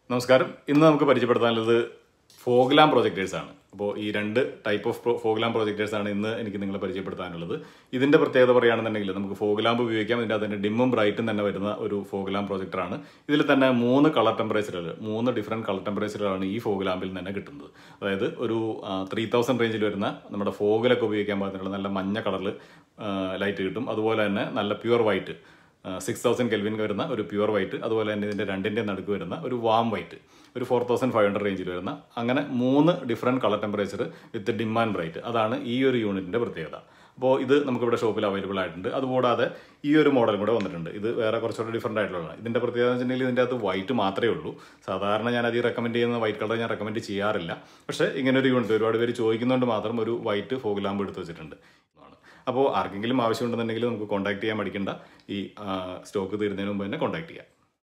നമസ്കാരം ഇന്ന് നമുക്ക് പരിചയപ്പെടുത്താനുള്ളത് ഫോഗ്ലാം പ്രൊജക്ടേഴ്സ് ആണ് അപ്പോൾ ഈ രണ്ട് ടൈപ്പ് ഓഫ് ഫോഗ്ലാം പ്രൊജക്ടേഴ്സ് ആണ് ഇന്ന് എനിക്ക് നിങ്ങളെ പരിചയപ്പെടുത്താനുള്ളത് ഇതിന്റെ പ്രത്യേകത പറയുകയാണെന്നുണ്ടെങ്കിൽ നമുക്ക് ഫോഗ്ലാമ്പ് ഉപയോഗിക്കാം ഇതിൻ്റെ അതിൻ്റെ ഡിമ്മും ബ്രൈറ്റും തന്നെ വരുന്ന ഒരു ഫോഗ്ലാം പ്രൊജക്ടറാണ് ഇതിൽ തന്നെ മൂന്ന് കളർ ടെമ്പറേച്ചറുകൾ മൂന്ന് ഡിഫറെൻറ്റ് കളർ ടെമ്പറേച്ചറുകളാണ് ഈ ഫോഗ് ലാമ്പിൽ തന്നെ കിട്ടുന്നത് അതായത് ഒരു ത്രീ തൗസൻഡ് റേഞ്ചിൽ വരുന്ന നമ്മുടെ ഫോഗിലൊക്കെ ഉപയോഗിക്കാൻ പാകത്തിനുള്ള നല്ല മഞ്ഞ കളറിൽ ലൈറ്റ് കിട്ടും അതുപോലെ തന്നെ നല്ല pure white six thousand kelvin വരുന്ന ഒരു പ്യുവർ വൈറ്റ് അതുപോലെ തന്നെ ഇതിൻ്റെ രണ്ടിൻ്റെ നടുക്ക് വരുന്ന ഒരു വാം വൈറ്റ് ഒരു ഫോർ തൗസൻഡ് ഫൈവ് ഹൺഡ്രഡ് റേഞ്ചിൽ വരുന്ന അങ്ങനെ മൂന്ന് different colour temperature with dim and bright അതാണ് ഈ ഒരു യൂണിറ്റിൻ്റെ പ്രത്യേകത അപ്പോൾ ഇത് നമുക്കിവിടെ ഷോപ്പിൽ അവൈലബിൾ ആയിട്ടുണ്ട് അതുകൂടാതെ ഈ ഒരു മോഡലും കൂടെ വന്നിട്ടുണ്ട് ഇത് വേറെ കുറച്ചുകൂടെ ഡിഫറെൻ്റ് ആയിട്ടുള്ളതാണ് ഇതിൻ്റെ പ്രത്യേകത എന്ന് വെച്ചിട്ടുണ്ടെങ്കിൽ ഇതിൻ്റെ അകത്ത് വൈറ്റ് മാത്രമേ ഉള്ളൂ സാധാരണ ഞാൻ അത് റെക്കമെൻഡ് ചെയ്യുന്ന വൈറ്റ് കളർ ഞാൻ റെക്കമെൻഡ് ചെയ്യാറില്ല പക്ഷേ ഇങ്ങനെ ഒരു യൂണിറ്റ് ഒരുപാട് പേര് ചോദിക്കുന്നതുകൊണ്ട് മാത്രം ഒരു വൈറ്റ് ഫോഗ് ലാമ്പ് എടുത്ത് വെച്ചിട്ടുണ്ട് അപ്പോൾ ആർക്കെങ്കിലും ആവശ്യമുണ്ടെന്നുണ്ടെങ്കിൽ നമുക്ക് കോൺടാക്ട് ചെയ്യാൻ മടിക്കേണ്ട ഈ സ്റ്റോക്ക് തീരുന്നതിന് മുമ്പ് തന്നെ കോൺടാക്ട് ചെയ്യാം